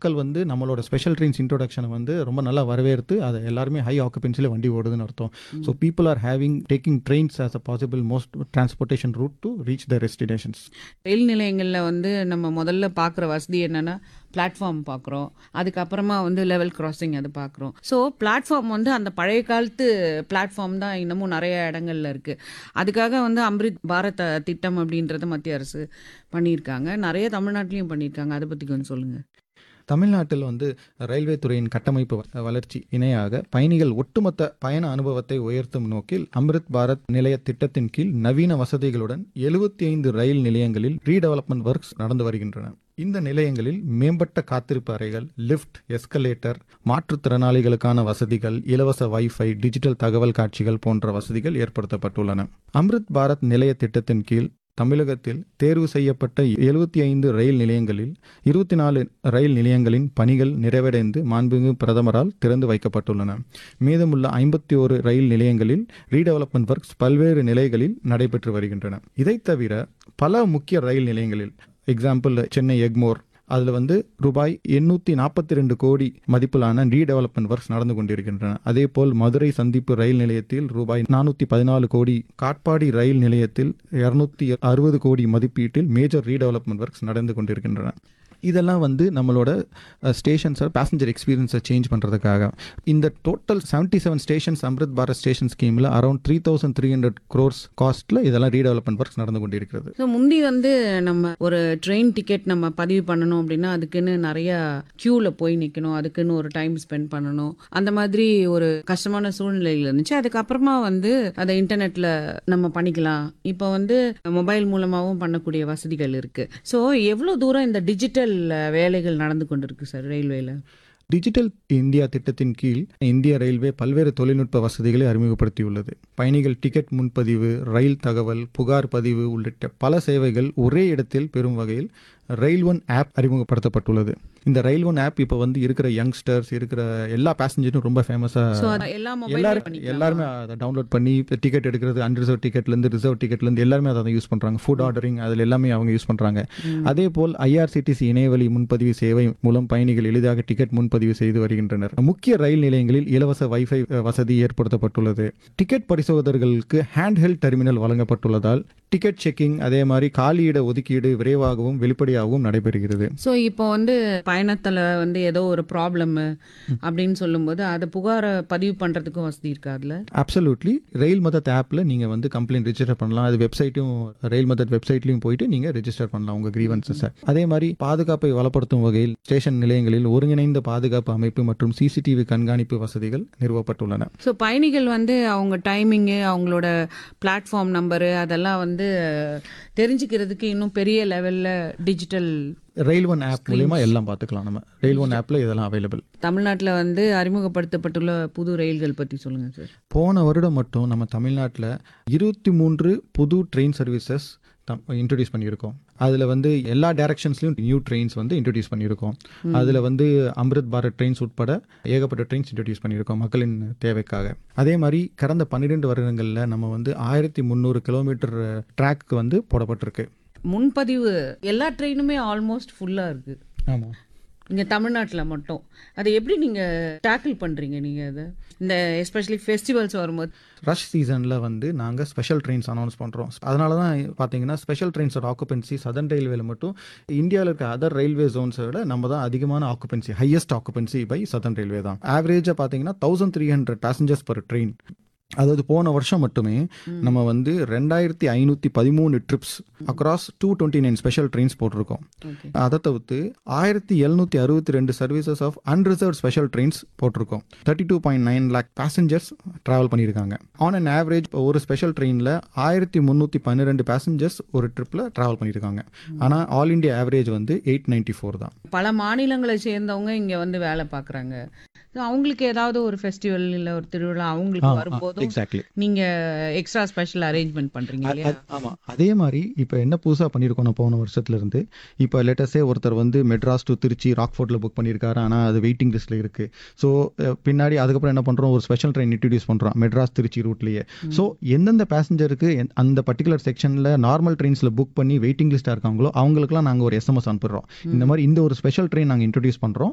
மக்கள் வந்து நம்மளோட ஸ்பெஷல் ட்ரெயின்ஸ் இன்ட்ரோடக்ஷனை வந்து ரொம்ப நல்லா வரவேற்று அதை எல்லாருமே ஹை ஆக்குபென்சியில் வண்டி ஓடுதுன்னு அர்த்தம் so people are having taking trains as a possible most transportation route to reach the destinations ரயில் நிலையங்களில் வந்து நம்ம முதல்ல பார்க்குற வசதி என்னென்னா பிளாட்ஃபார்ம் பார்க்குறோம் அதுக்கப்புறமா வந்து லெவல் கிராசிங் அது பார்க்குறோம் ஸோ பிளாட்ஃபார்ம் வந்து அந்த பழைய காலத்து பிளாட்ஃபார்ம் தான் இன்னமும் நிறைய இடங்கள்ல இருக்குது அதுக்காக வந்து அம்ரித் பாரத் திட்டம் அப்படின்றத மத்திய அரசு பண்ணியிருக்காங்க நிறைய தமிழ்நாட்டிலையும் பண்ணியிருக்காங்க அதை பற்றி கொஞ்சம் சொல்லுங்கள் தமிழ்நாட்டில் வந்து ரயில்வே துறையின் கட்டமைப்பு வ- வளர்ச்சி இணையாக பயணிகள் ஒட்டுமொத்த பயண அனுபவத்தை உயர்த்தும் நோக்கில் அம்ரித் பாரத் நிலைய திட்டத்தின் கீழ் நவீன வசதிகளுடன் எழுபத்தி ஐந்து ரயில் நிலையங்களில் ரீடெவலப்மெண்ட் ஒர்க்ஸ் நடந்து வருகின்றன இந்த நிலையங்களில் மேம்பட்ட காத்திருப்பு அறைகள் லிஃப்ட் எஸ்கலேட்டர் மாற்றுத்திறனாளிகளுக்கான வசதிகள் இலவச வைஃபை டிஜிட்டல் தகவல் காட்சிகள் போன்ற வசதிகள் ஏற்படுத்தப்பட்டுள்ளன அம்ரித் பாரத் நிலைய திட்டத்தின் கீழ் தமிழகத்தில் தேர்வு செய்யப்பட்ட எழுபத்தி ஐந்து ரயில் நிலையங்களில் இருபத்தி நாலு ரயில் நிலையங்களின் பணிகள் நிறைவடைந்து மாண்புமிகு பிரதமரால் திறந்து வைக்கப்பட்டுள்ளன மீதமுள்ள ஐம்பத்தி ஒரு ரயில் நிலையங்களில் ரீடெவலப்மெண்ட் ஒர்க்ஸ் பல்வேறு நிலைகளில் நடைபெற்று வருகின்றன இதைத் தவிர பல முக்கிய ரயில் நிலையங்களில் எக்ஸாம்பிள் சென்னை எக்மோர் அதில் வந்து ரூபாய் எண்ணூற்றி நாற்பத்தி ரெண்டு கோடி மதிப்பிலான ரீடெவலப்மெண்ட் ஒர்க்ஸ் நடந்து கொண்டிருக்கின்றன அதேபோல் மதுரை சந்திப்பு ரயில் நிலையத்தில் ரூபாய் நானூற்றி பதினாலு கோடி காட்பாடி ரயில் நிலையத்தில் இரநூத்தி அறுபது கோடி மதிப்பீட்டில் மேஜர் ரீடெவலப்மெண்ட் ஒர்க்ஸ் நடந்து கொண்டிருக்கின்றன இதெல்லாம் வந்து நம்மளோட ஸ்டேஷன்ஸை பேசஞ்சர் எக்ஸ்பீரியன்ஸை சேஞ்ச் பண்ணுறதுக்காக இந்த total seventy seven stations Amrit Bharat station ஸ்கீமில் around three thousand three hundred crores காஸ்ட்டில் இதெல்லாம் ரீடெவலப்மெண்ட் ஒர்க்ஸ் நடந்து கொண்டிருக்கிறது ஸோ முந்தி வந்து நம்ம ஒரு ட்ரெயின் டிக்கெட் நம்ம பதிவு பண்ணணும் அப்படின்னா அதுக்குன்னு நிறைய க்யூவில் போய் நிற்கணும் அதுக்குன்னு ஒரு டைம் ஸ்பெண்ட் பண்ணணும் அந்த மாதிரி ஒரு கஷ்டமான சூழ்நிலையில் இருந்துச்சு அதுக்கப்புறமா வந்து அதை இன்டர்நெட்டில் நம்ம பண்ணிக்கலாம் இப்போ வந்து மொபைல் மூலமாகவும் பண்ணக்கூடிய வசதிகள் இருக்குது ஸோ எவ்வளோ தூரம் இந்த டிஜிட்டல் வேலைகள் நடந்து கொண்டிருக்கு சார் ரயில்வேல டிஜிட்டல் இந்தியா திட்டத்தின் கீழ் இந்திய ரயில்வே பல்வேறு தொழில்நுட்ப வசதிகளை அறிமுகப்படுத்தியுள்ளது பயணிகள் டிக்கெட் முன்பதிவு ரயில் தகவல் புகார் பதிவு உள்ளிட்ட பல சேவைகள் ஒரே இடத்தில் பெறும் வகையில் ரயில் ஒன் ஆப் அறிமுகப்படுத்தப்பட்டுள்ளது இந்த ரயில் ஒன் ஆப் இப்போ வந்து இருக்கிற யங்ஸ்டர்ஸ் இருக்கிற எல்லா பேசஞ்சரும் ரொம்ப ஸோ ஃபேமஸாக அது எல்லா மொபைல் எல்லாரும் எல்லாருமே அதை டவுன்லோட் பண்ணி டிக்கெட் எடுக்கிறது அன்ரிசர்வ் டிக்கெட்லேருந்து ரிசர்வ் டிக்கெட்லேருந்து எல்லாருமே அதை யூஸ் பண்ணுறாங்க ஃபுட் ஆர்டரிங் அதில் எல்லாமே அவங்க யூஸ் பண்ணுறாங்க அதே போல் ஐஆர்சிடிசி இணையவழி முன்பதிவு சேவை மூலம் பயணிகள் எளிதாக டிக்கெட் முன்பதிவு செய்து வருகின்றனர் முக்கிய ரயில் நிலையங்களில் இலவச வைஃபை வசதி ஏற்படுத்தப்பட்டுள்ளது டிக்கெட் பரிசோதகர்களுக்கு ஹேண்ட்ஹெல்ட் டெர்மினல் வழங்கப்பட்டுள்ளதால் டிக்கெட் செக்கிங் அதே மாதிரி காலியிட ஒதுக்கீடு விரைவாகவும் வெளிப்படையாகவும் நடைபெறுகிறது ஸோ இப்போ வந்து பயணத்தில் வந்து ஏதோ ஒரு ப்ராப்ளம் அப்படின்னு சொல்லும்போது அதை புகாரை பதிவு பண்ணுறதுக்கும் வசதி இருக்கா அதில் அப்சல்யூட்லி ரயில் மதத் ஆப்பில் நீங்கள் வந்து கம்ப்ளைண்ட் ரெஜிஸ்டர் பண்ணலாம் அது வெப்சைட்டும் ரயில் மதத் வெப்சைட்லையும் போயிட்டு நீங்கள் ரெஜிஸ்டர் பண்ணலாம் உங்கள் கிரீவன்ஸஸை அதே மாதிரி பாதுகாப்பை வளப்படுத்தும் வகையில் ஸ்டேஷன் நிலையங்களில் ஒருங்கிணைந்த பாதுகாப்பு அமைப்பு மற்றும் சிசிடிவி கண்காணிப்பு வசதிகள் நிறுவப்பட்டுள்ளன ஸோ பயணிகள் வந்து அவங்க டைமிங்கு அவங்களோட பிளாட்ஃபார்ம் நம்பரு அதெல்லாம் வந்து தெரிஞ்சுக்கிறதுக்கு இன்னும் பெரிய லெவலில் டிஜிட்டல் ரயில் ஒன் ஆப் மூலயமா எல்லாம் பார்த்துக்கலாம் நம்ம ரயில் ஒன் ஆப்பில் இதெல்லாம் அவைலபிள் தமிழ்நாட்டில் வந்து அறிமுகப்படுத்தப்பட்டுள்ள புது ரயில்கள் பற்றி சொல்லுங்கள் சார் போன வருடம் மட்டும் நம்ம தமிழ்நாட்டில் இருபத்தி மூன்று புது ட்ரெயின் சர்வீசஸ் இன்ட்ரடியூஸ் பண்ணியிருக்கோம் அதில் வந்து எல்லா டைரக்ஷன்ஸ்லையும் நியூ ட்ரெயின்ஸ் வந்து இன்ட்ரடியூஸ் பண்ணியிருக்கோம் அதில் வந்து அம்ரித் பாரத் ட்ரெயின்ஸ் உட்பட ஏகப்பட்ட ட்ரெயின்ஸ் இன்ட்ரடியூஸ் பண்ணியிருக்கோம் மக்களின் தேவைக்காக அதே மாதிரி கடந்த பன்னிரெண்டு வருடங்களில் நம்ம வந்து ஆயிரத்தி முந்நூறு கிலோமீட்டர் ட்ராக் வந்து போடப்பட்டிருக்கு முன்பதிவு எல்லா ட்ரெயினுமே ஆல்மோஸ்ட் ஃபுல்லாக இருக்குது ஆமாம் இங்கே தமிழ்நாட்டில் மட்டும் அதை எப்படி நீங்கள் டேக்கிள் பண்ணுறீங்க நீங்கள் அதை இந்த எஸ்பெஷலி ஃபெஸ்டிவல்ஸ் வரும்போது ரஷ் சீசனில் வந்து நாங்கள் ஸ்பெஷல் ட்ரெயின்ஸ் அனௌன்ஸ் பண்ணுறோம் அதனால தான் பார்த்தீங்கன்னா ஸ்பெஷல் ட்ரெயின்ஸோட ஆக்குபென்சி சதன் ரயில்வேல மட்டும் இந்தியாவில் இருக்க அதர் ரயில்வே ஜோன்ஸை விட நம்ம தான் அதிகமான occupancy highest occupancy by Southern Railway தான் ஆவரேஜாக பார்த்தீங்கன்னா thousand three hundred passengers per train அதாவது போன வருஷம் மட்டுமே நம்ம வந்து ரெண்டாயிரத்தி ஐநூற்றி பதிமூணு trips across two twenty nine special trains போட்டிருக்கோம் ஓகே அதை தவிர்த்து ஆயிரத்தி எழுநூற்றி அறுபத்தி ரெண்டு services of unreserve special trains போட்டிருக்கோம் thirty two point nine lakh passengers travel பண்ணியிருக்காங்க ஆன் அன் ஆவரேஜ் ஒரு ஸ்பெஷல் ட்ரெயினில் ஆயிரத்தி முந்நூற்றி பன்னிரெண்டு பேசஞ்சர்ஸ் ஒரு ட்ரிப்பில் ட்ராவல் பண்ணியிருக்காங்க ஆனால் ஆல் இண்டியா ஆவரேஜ் வந்து எயிட் நைன்ட்டி ஃபோர் தான் பல மாநிலங்களை சேர்ந்தவங்க இங்கே வந்து வேலை பார்க்குறாங்க அவங்களுக்கு ஏதாவது ஒரு ஃபெஸ்டிவல் இல்லை ஒரு திருவிழா அவங்களுக்கு வரும்போதும் எக்ஸாக்ட்லி நீங்கள் எக்ஸ்ட்ரா ஸ்பெஷல் அரேஞ்ச்மெண்ட் பண்ணுறீங்க இல்லையா ஆமாம் அதே மாதிரி இப்போ என்ன புதுசாக பண்ணியிருக்கோம் நான் போன வருஷத்துல இருந்து இப்போ லேட்டஸ்டே ஒருத்தர் வந்து மெட்ராஸ் டு திருச்சி ராக்ஃபோர்ட்டில் புக் பண்ணியிருக்காரு ஆனால் அது வெயிட்டிங் லிஸ்ட்டில் இருக்குது ஸோ பின்னாடி அதுக்கப்புறம் என்ன பண்ணுறோம் ஒரு ஸ்பெஷல் ட்ரெயின் இன்ட்ரடியூஸ் பண்ணுறோம் மெட்ராஸ் திருச்சி ரூட்லேயே ஸோ எந்தெந்த பேசஞ்சருக்கு அந்த பர்டிகுலர் செக்ஷனில் நார்மல் ட்ரெயின்ஸில் புக் பண்ணி வெயிட்டிங் லிஸ்ட்டாக இருக்காங்களோ அவங்களுக்குலாம் நாங்கள் ஒரு எஸ்எம்எஸ் அனுப்புகிறோம் இந்த மாதிரி இந்த ஒரு ஸ்பெஷல் ட்ரெயின் நாங்கள் இன்ட்ரடியூஸ் பண்ணுறோம்